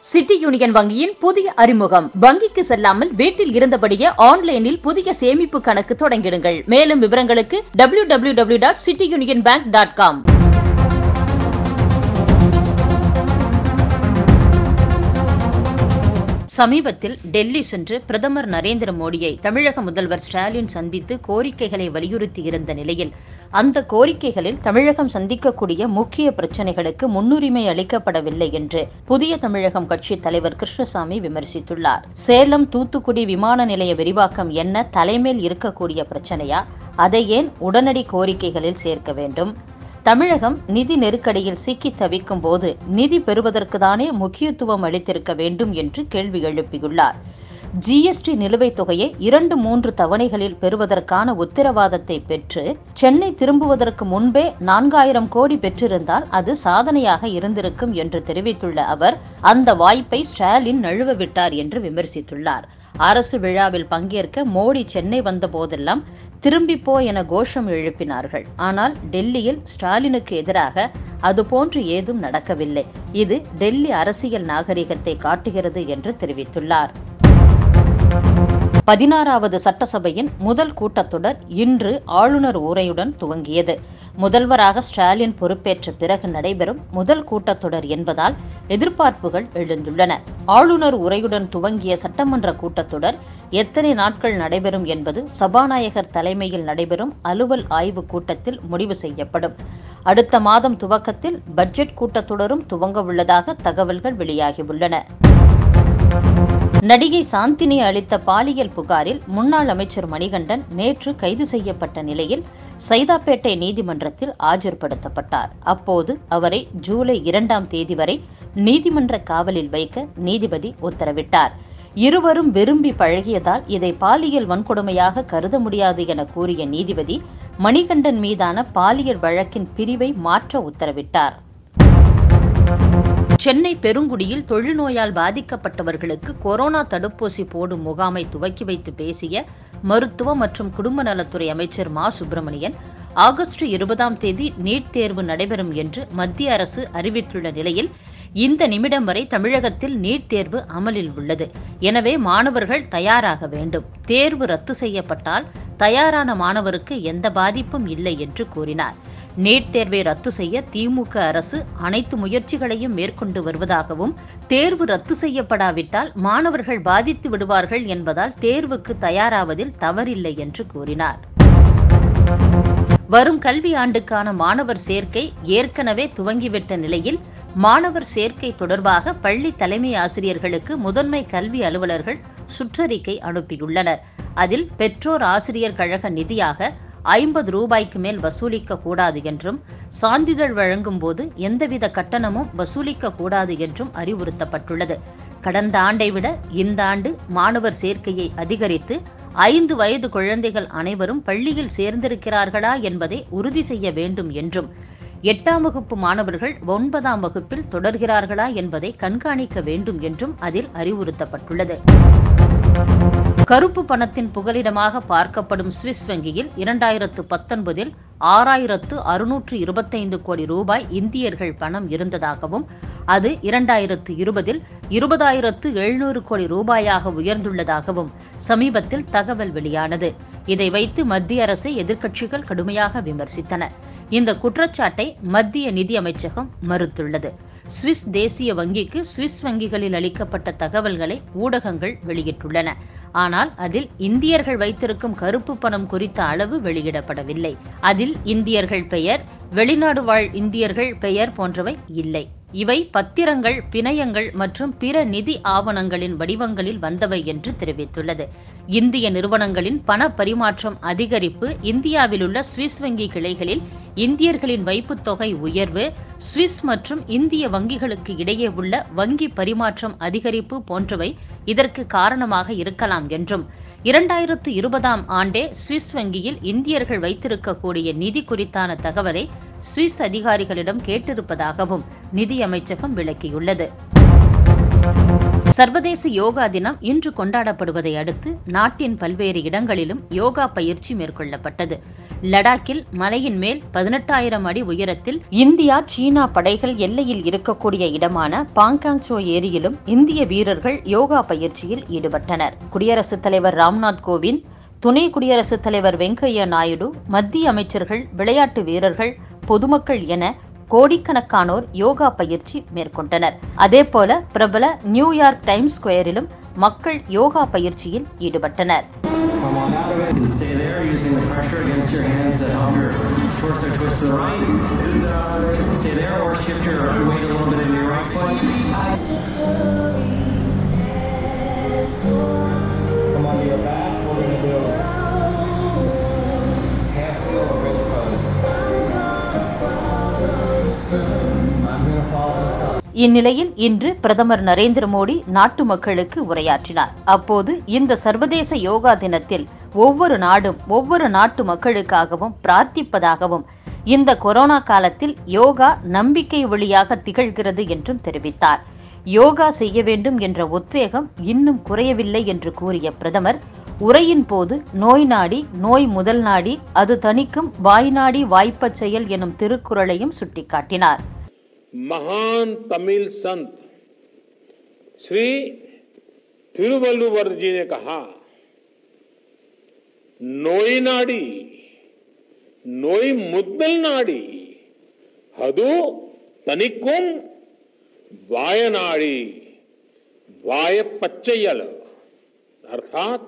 City union வங்கியின் புதிய அறிமுகம் வங்கிக்கு செல்லாமல் வீட்டில் இருந்தபடியே ஆன்லைனில் புதிய சேமிப்பு கணக்கு தொடங்கிடுங்கள் மேலும் விவரங்களுக்கு W W W dot City Union Bank dot com சமீபத்தில் டெல்லி சென்று பிரதமர் நரேந்திர மோடியை தமிழக முதல்வர் ஸ்டாலின் சந்தித்து கோரிக்கைகளை வலியுறுத்தியிருந்த நிலையில் அந்த கோரிக்கைகளில் தமிழகம் சந்திக்கக்கூடிய முக்கிய பிரச்சனைகளுக்கு முன்னுரிமை அளிக்கப்படவில்லை என்று புதிய தமிழகம் கட்சி தலைவர் கிருஷ்ணசாமி விமர்சித்துள்ளார் சேலம் தூத்துக்குடி விமான நிலைய விரிவாக்கம் என்ன தலைமேல் இருக்கக்கூடிய பிரச்சனையா அதை ஏன் உடனடி கோரிக்கைகளில் சேர்க்க வேண்டும் தமிழகம் நிதி நெருக்கடியில் சிக்கி தவிக்கும் போது நிதி பெறுவதற்கு தானே முக்கியத்துவம் அளித்திருக்க வேண்டும் என்று கேள்வி எழுப்பியுள்ளார் ஜிஎஸ்டி நிலுவைத் தொகையை இரண்டு மூன்று தவணைகளில் பெறுவதற்கான உத்தரவாதத்தை பெற்று சென்னை திரும்புவதற்கு முன்பே நான்காயிரம் கோடி பெற்றிருந்தால் அது சாதனையாக இருந்திருக்கும் என்று தெரிவித்துள்ள அவர் அந்த வாய்ப்பை ஸ்டாலின் நழுவ விட்டார் என்று விமர்சித்துள்ளார் அரசு விழாவில் பங்கேற்க மோடி சென்னை வந்த போதெல்லாம் திரும்பிப்போ என கோஷம் எழுப்பினார்கள் ஆனால் டெல்லியில் ஸ்டாலினுக்கு எதிராக அதுபோன்று ஏதும் நடக்கவில்லை இது டெல்லி அரசியல் நாகரிகத்தை காட்டுகிறது என்று தெரிவித்துள்ளார் பதினாறாவது சட்டசபையின் முதல் கூட்டத்தொடர் இன்று ஆளுநர் உரையுடன் துவங்கியது முதல்வராக ஸ்டாலின் பொறுப்பேற்ற பிறகு நடைபெறும் முதல் கூட்டத்தொடர் என்பதால் எதிர்பார்ப்புகள் எழுந்துள்ளன ஆளுநர் உரையுடன் துவங்கிய சட்டமன்ற கூட்டத்தொடர் எத்தனை நாட்கள் நடைபெறும் என்பது சபாநாயகர் தலைமையில் நடைபெறும் அலுவல் ஆய்வு கூட்டத்தில் முடிவு செய்யப்படும் அடுத்த மாதம் துவக்கத்தில் பட்ஜெட் கூட்டத்தொடரும் துவங்க உள்ளதாக தகவல்கள் வெளியாகியுள்ளன நடிகை சாந்தினி அளித்த பாலியல் புகாரில் முன்னாள் அமைச்சர் மணிகண்டன் நேற்று கைது செய்யப்பட்ட நிலையில் சைதாப்பேட்டை நீதிமன்றத்தில் ஆஜர்படுத்தப்பட்டார் அப்போது அவரை ஜூலை இரண்டாம் தேதி வரை நீதிமன்ற காவலில் வைக்க நீதிபதி உத்தரவிட்டார் இருவரும் விரும்பி பழகியதால் இதை பாலியல் வன்கொடுமையாக கருத முடியாது என கூறிய நீதிபதி மணிகண்டன் மீதான பாலியல் வழக்கின் பிரிவை மாற்ற உத்தரவிட்டார் சென்னை பெருங்குடியில் தொழுநோயால் பாதிக்கப்பட்டவர்களுக்கு கொரோனா தடுப்பூசி போடும் முகாமை துவக்கி வைத்து பேசிய மருத்துவ மற்றும் குடும்ப நலத்துறை அமைச்சர் மா சுப்பிரமணியன் ஆகஸ்ட் இருபதாம் தேதி நீட் தேர்வு நடைபெறும் என்று மத்திய அரசு அறிவித்துள்ள நிலையில் இந்த நிமிடம் வரை தமிழகத்தில் நீட் தேர்வு அமலில் உள்ளது எனவே மாணவர்கள் தயாராக வேண்டும் தேர்வு ரத்து செய்யப்பட்டால் தயாரான மாணவருக்கு எந்த பாதிப்பும் இல்லை என்று கூறினார் நீட் தேர்வை ரத்து செய்ய திமுக அரசு அனைத்து முயற்சிகளையும் மேற்கொண்டு வருவதாகவும் தேர்வு ரத்து செய்யப்படாவிட்டால் மாணவர்கள் பாதித்து விடுவார்கள் என்பதால் தேர்வுக்கு தயாராவதில் தவறில்லை என்று கூறினார் வரும் கல்வி ஆண்டுக்கான மாணவர் சேர்க்கை ஏற்கனவே துவங்கிவிட்ட நிலையில் மாணவர் சேர்க்கை தொடர்பாக பள்ளி தலைமை ஆசிரியர்களுக்கு முதன்மை கல்வி அலுவலர்கள் சுற்றறிக்கை அனுப்பியுள்ளனர் அதில் பெற்றோர் ஆசிரியர் கழக நிதியாக ஐம்பது ரூபாய்க்கு மேல் வசூலிக்க கூடாது என்றும் சான்றிதழ் வழங்கும் போது எந்தவித கட்டணமும் வசூலிக்க கூடாது என்றும் அறிவுறுத்தப்பட்டுள்ளது கடந்த ஆண்டை விட இந்த ஆண்டு மாணவர் சேர்க்கையை அதிகரித்து ஐந்து வயது குழந்தைகள் அனைவரும் பள்ளியில் சேர்ந்திருக்கிறார்களா என்பதை உறுதி செய்ய வேண்டும் என்றும் எட்டாம் வகுப்பு மாணவர்கள் ஒன்பதாம் வகுப்பில் தொடர்கிறார்களா என்பதை கண்காணிக்க வேண்டும் என்றும் அதில் அறிவுறுத்தப்பட்டுள்ளது கருப்பு பணத்தின் புகலிடமாக பார்க்கப்படும் சுவிஸ் வங்கியில் இரண்டாயிரத்து பத்தொன்பதில் ஆறாயிரத்து அறுநூற்று இருபத்தைந்து கோடி ரூபாய் இந்தியர்கள் பணம் இருந்ததாகவும் அது இரண்டாயிரத்து இருபதில் இருபதாயிரத்து எழுநூறு கோடி ரூபாயாக உயர்ந்துள்ளதாகவும் சமீபத்தில் தகவல் வெளியானது இதை வைத்து மத்திய அரசை எதிர்க்கட்சிகள் கடுமையாக விமர்சித்தன இந்த குற்றச்சாட்டை மத்திய நிதி அமைச்சகம் மறுத்துள்ளது சுவிஸ் தேசிய வங்கிக்கு சுவிஸ் வங்கிகளில் அளிக்கப்பட்ட தகவல்களை ஊடகங்கள் வெளியிட்டுள்ளன ஆனால் அதில் இந்தியர்கள் வைத்திருக்கும் கருப்பு பணம் குறித்த அளவு வெளியிடப்படவில்லை அதில் இந்தியர்கள் பெயர் வெளிநாடு வாழ் இந்தியர்கள் பெயர் போன்றவை இல்லை இவை பத்திரங்கள் பிணையங்கள் மற்றும் பிற நிதி ஆவணங்களின் வடிவங்களில் வந்தவை என்று தெரிவித்துள்ளது இந்திய நிறுவனங்களின் பண பரிமாற்றம் அதிகரிப்பு இந்தியாவில் உள்ள சுவிஸ் வங்கி கிளைகளில் இந்தியர்களின் வைப்புத் தொகை உயர்வு சுவிஸ் மற்றும் இந்திய வங்கிகளுக்கு இடையே உள்ள வங்கி பரிமாற்றம் அதிகரிப்பு போன்றவை இதற்கு காரணமாக இருக்கலாம் என்றும் இரண்டாயிரத்து இருபதாம் ஆண்டே சுவிஸ் வங்கியில் இந்தியர்கள் வைத்திருக்கக்கூடிய நிதி குறித்தான தகவலை சுவிஸ் அதிகாரிகளிடம் கேட்டிருப்பதாகவும் நிதி அமைச்சகம் விளக்கியுள்ளது சர்வதேச யோகா தினம் இன்று கொண்டாடப்படுவதை அடுத்து நாட்டின் பல்வேறு இடங்களிலும் யோகா பயிற்சி மேற்கொள்ளப்பட்டது லடாக்கில் மலையின் மேல் பதினெட்டாயிரம் அடி உயரத்தில் இந்தியா சீனா படைகள் எல்லையில் இருக்கக்கூடிய இடமான பாங்காங்சோ ஏரியிலும் இந்திய வீரர்கள் யோகா பயிற்சியில் ஈடுபட்டனர் குடியரசுத் தலைவர் ராம்நாத் கோவிந்த் துணை குடியரசுத் தலைவர் வெங்கையா நாயுடு மத்திய அமைச்சர்கள் விளையாட்டு வீரர்கள் பொதுமக்கள் என கோடிக்கணக்கானோர் யோகா பயிற்சி மேற்கொண்டனர் அதேபோல பிரபல நியூயார்க் டைம்ஸ் ஸ்கொயரிலும் மக்கள் யோகா பயிற்சியில் ஈடுபட்டனர் Come on out of it and stay there using the pressure against your hands to help your torso twist to the right. Stay there or shift your weight a little bit into your right foot. Come on to your back. We're going to do half wheel or roll pose. I'm going to follow this up. இந்நிலையில் இன்று பிரதமர் நரேந்திர மோடி நாட்டு மக்களுக்கு உரையாற்றினார் அப்போது இந்த சர்வதேச யோகா தினத்தில் ஒவ்வொரு நாடும் ஒவ்வொரு நாட்டு மக்களுக்காகவும் பிரார்த்திப்பதாகவும் இந்த கொரோனா காலத்தில் யோகா நம்பிக்கை ஒளியாக திகழ்கிறது என்றும் தெரிவித்தார் யோகா செய்ய வேண்டும் என்ற உத்வேகம் இன்னும் குறையவில்லை என்று கூறிய பிரதமர் உரையின் போது நோய் நாடி நோய் முதல் நாடி அது தணிக்கும் வாய் நாடி வாய்ப்பச் செயல் எனும் திருக்குறளையும் சுட்டிக்காட்டினார் महान तमिल संत श्री तिरुवल्लुवर जी ने कहा नोई नाडी नोई मुद्दल नाडी हदु तनिकुम वायनाडी वाय पच्चयल अर्थात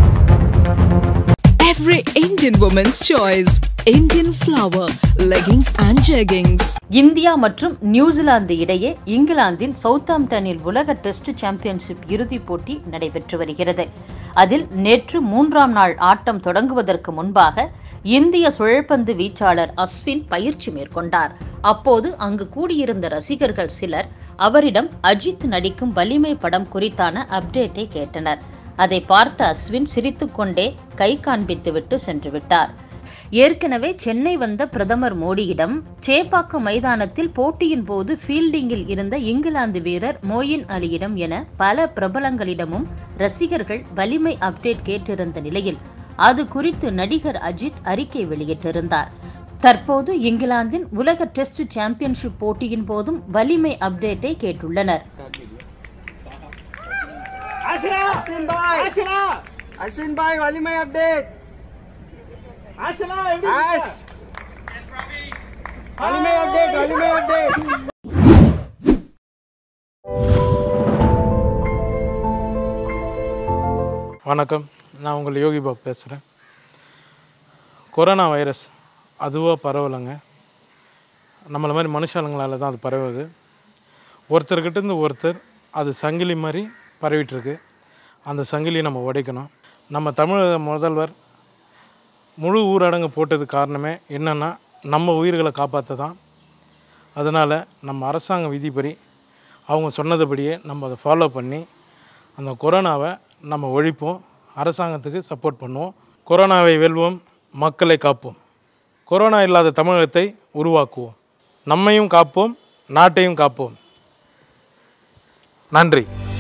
Every Indian woman's choice. Indian flower, leggings and jeggings. India மற்றும் நியூசிலாந்து இடையே இங்கிலாந்தின் சவுத்தாம்டனில் உலக டெஸ்ட் சாம்பியன்ஷிப் இறுதிப் போட்டி நடைபெற்று வருகிறது அதில் நேற்று மூன்றாம் நாள் ஆட்டம் தொடங்குவதற்கு முன்பாக இந்திய சுழற்பந்து வீச்சாளர் அஸ்வின் பயிற்சி மேற்கொண்டார் அப்போது அங்கு கூடியிருந்த ரசிகர்கள் சிலர் அவரிடம் அஜித் நடிக்கும் வலிமை படம் குறித்தான அப்டேட்டை கேட்டனர் அதை பார்த்த அஸ்வின் சிரித்துக்கொண்டே கை காண்பித்துவிட்டு சென்று விட்டார் ஏற்கனவே சென்னை வந்த பிரதமர் மோடியிடம் சேப்பாக்கம் மைதானத்தில் போட்டியின் போது ஃபீல்டிங்கில் இருந்த இங்கிலாந்து வீரர் மோயின் அலியிடம் என பல பிரபலங்களிடமும் ரசிகர்கள் வலிமை அப்டேட் கேட்டிருந்த நிலையில் அது குறித்து நடிகர் அஜித் அறிக்கை வெளியிட்டிருந்தார் தற்போது இங்கிலாந்தின் உலக டெஸ்ட் சாம்பியன்ஷிப் போட்டியின் போதும் வலிமை அப்டேட்டை கேட்டுள்ளனர் அஸ்வின் பாய் அஸ்வின் பாய் வலிமை அப்டேட் ஆஸ் வலிமை அப்டேட் வலிமை அப்டேட் வணக்கம் நான் உங்கள் யோகி பாபு பேசுகிறேன் கொரோனா வைரஸ் அதுவாக பரவலைங்க நம்மளை மாதிரி மனுஷாளுங்களால தான் அது பரவுது ஒருத்தர்கிட்டேருந்து ஒருத்தர் அது சங்கிலி மாதிரி பரவிட்டுருக்கு அந்த சங்கிலியை நம்ம உடைக்கணும் நம்ம தமிழக முதல்வர் முழு ஊரடங்கு போட்டது காரணமே என்னென்னா நம்ம உயிர்களை காப்பாற்ற தான் அதனால் நம்ம அரசாங்க விதிப்படி அவங்க சொன்னதுபடியே நம்ம அதை ஃபாலோ பண்ணி அந்த கொரோனாவை நம்ம ஒழிப்போம் அரசாங்கத்துக்கு சப்போர்ட் பண்ணுவோம் கொரோனாவை வெல்வோம் மக்களை காப்போம் கொரோனா இல்லாத தமிழகத்தை உருவாக்குவோம் நம்மையும் காப்போம் நாட்டையும் காப்போம் நன்றி